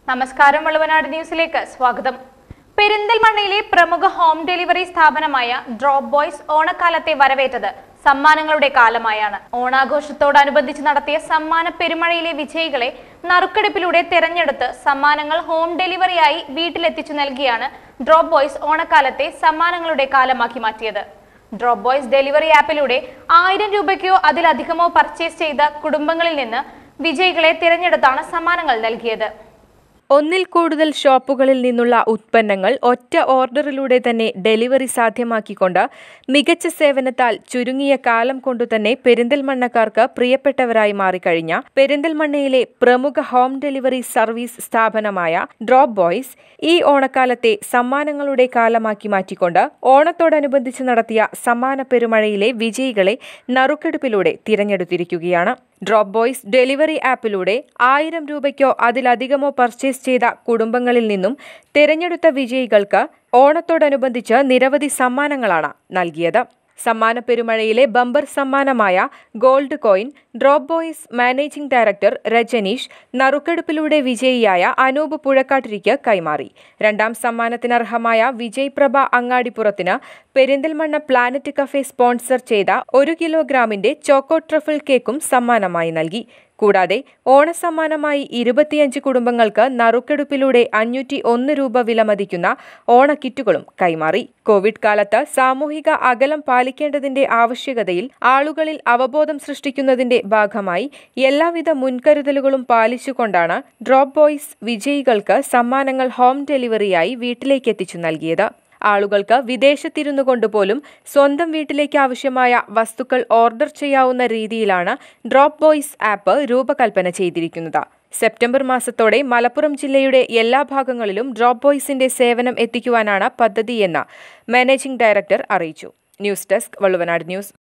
നമസ്കാരം വള്ളുവനാട് ന്യൂസിലേക്ക് സ്വാഗതം പെരിന്തൽമണ്ണയിലെ പ്രമുഖ ഹോം ഡെലിവറി സ്ഥാപനമായ ഡ്രോപ്പ് ബോയ്സ് ഓണക്കാലത്തെ വരവേറ്റത് സമ്മാനങ്ങളുടെ കാലമായാണ് ഓണാഘോഷത്തോടനുബന്ധിച്ച് നടത്തിയ സമ്മാന പെരുമഴയിലെ വിജയികളെ നറുക്കെടുപ്പിലൂടെ തെരഞ്ഞെടുത്ത് സമ്മാനങ്ങൾ ഹോം ഡെലിവറിയായി വീട്ടിലെത്തിച്ചു നൽകിയാണ് ഡ്രോപ്പ് ബോയ്സ് ഓണക്കാലത്തെ സമ്മാനങ്ങളുടെ കാലമാക്കി മാറ്റിയത് ഡ്രോപ്പ് ബോയ്സ് ഡെലിവറി ആപ്പിലൂടെ ആയിരം രൂപയ്ക്കോ അതിലധികമോ പർച്ചേസ് ചെയ്ത കുടുംബങ്ങളിൽ നിന്ന് വിജയികളെ തിരഞ്ഞെടുത്താണ് സമ്മാനങ്ങൾ നൽകിയത് ഒന്നിൽ കൂടുതൽ ഷോപ്പുകളിൽ നിന്നുള്ള ഉത്പന്നങ്ങൾ ഒറ്റ ഓർഡറിലൂടെ തന്നെ ഡെലിവറി സാധ്യമാക്കിക്കൊണ്ട് മികച്ച സേവനത്താൽ ചുരുങ്ങിയ കാലം കൊണ്ടുതന്നെ പെരിന്തൽമണ്ണക്കാർക്ക് പ്രിയപ്പെട്ടവരായി മാറിക്കഴിഞ്ഞ പെരിന്തൽമണ്ണയിലെ പ്രമുഖ ഹോം ഡെലിവറി സർവീസ് സ്ഥാപനമായ ഡ്രോപ്പ് ബോയ്സ് ഈ ഓണക്കാലത്തെ സമ്മാനങ്ങളുടെ കാലമാക്കി മാറ്റിക്കൊണ്ട് ഓണത്തോടനുബന്ധിച്ച് നടത്തിയ സമ്മാന പെരുമഴയിലെ വിജയികളെ നറുക്കെടുപ്പിലൂടെ തിരഞ്ഞെടുത്തിരിക്കുകയാണ് ഡ്രോപ്പ് ബോയ്സ് ഡെലിവറി ആപ്പിലൂടെ ആയിരം രൂപയ്ക്കോ അതിലധികമോ പർച്ചേസ് ചെയ്ത കുടുംബങ്ങളിൽ നിന്നും തിരഞ്ഞെടുത്ത വിജയികൾക്ക് ഓണത്തോടനുബന്ധിച്ച് നിരവധി സമ്മാനങ്ങളാണ് നൽകിയത് സമ്മാന പെരുമഴയിലെ ബമ്പർ സമ്മാനമായ gold coin drop boys managing director Rajaneesh നറുക്കെടുപ്പിലൂടെ വിജയിയായ അനൂപ് പുഴക്കാട്ടിരിക്ക് കൈമാറി രണ്ടാം സമ്മാനത്തിനർഹമായ വിജയ് പ്രഭ അങ്ങാടിപ്പുറത്തിന് പെരിന്തൽമണ്ണ പ്ലാനറ്റ് കഫേ സ്പോൺസർ ചെയ്ത ഒരു കിലോഗ്രാമിന്റെ ചോക്കോ ട്രഫിൾ കേക്കും സമ്മാനമായി നൽകി കൂടാതെ ഓണസമ്മാനമായി ഇരുപത്തിയഞ്ച് കുടുംബങ്ങൾക്ക് നറുക്കെടുപ്പിലൂടെ അഞ്ഞൂറ്റി ഒന്ന് രൂപ വിലമതിക്കുന്ന ഓണക്കിറ്റുകളും കൈമാറി കോവിഡ് കാലത്ത് സാമൂഹിക അകലം പാലിക്കേണ്ടതിന്റെ ആവശ്യകതയിൽ ആളുകളിൽ അവബോധം സൃഷ്ടിക്കുന്നതിന്റെ ഭാഗമായി എല്ലാവിധ മുൻകരുതലുകളും പാലിച്ചുകൊണ്ടാണ് ഡ്രോപ്പ് ബോയ്സ് വിജയികൾക്ക് സമ്മാനങ്ങൾ ഹോം ഡെലിവറിയായി വീട്ടിലേക്ക് എത്തിച്ചു നൽകിയത് ആളുകൾക്ക് വിദേശത്തിരുന്നു കൊണ്ടുപോലും സ്വന്തം വീട്ടിലേക്ക് ആവശ്യമായ വസ്തുക്കൾ ഓർഡർ ചെയ്യാവുന്ന രീതിയിലാണ് ഡ്രോപ്പ് ബോയ്സ് ആപ്പ് രൂപകൽപ്പന ചെയ്തിരിക്കുന്നത് സെപ്റ്റംബർ മാസത്തോടെ മലപ്പുറം ജില്ലയുടെ എല്ലാ ഭാഗങ്ങളിലും ഡ്രോപ്പ് ബോയ്സിന്റെ സേവനം എത്തിക്കുവാനാണ് പദ്ധതിയെന്ന് മാനേജിംഗ് ഡയറക്ടർ അറിയിച്ചു ന്യൂസ് ഡെസ്ക് വള്ളുവനാട് ന്യൂസ്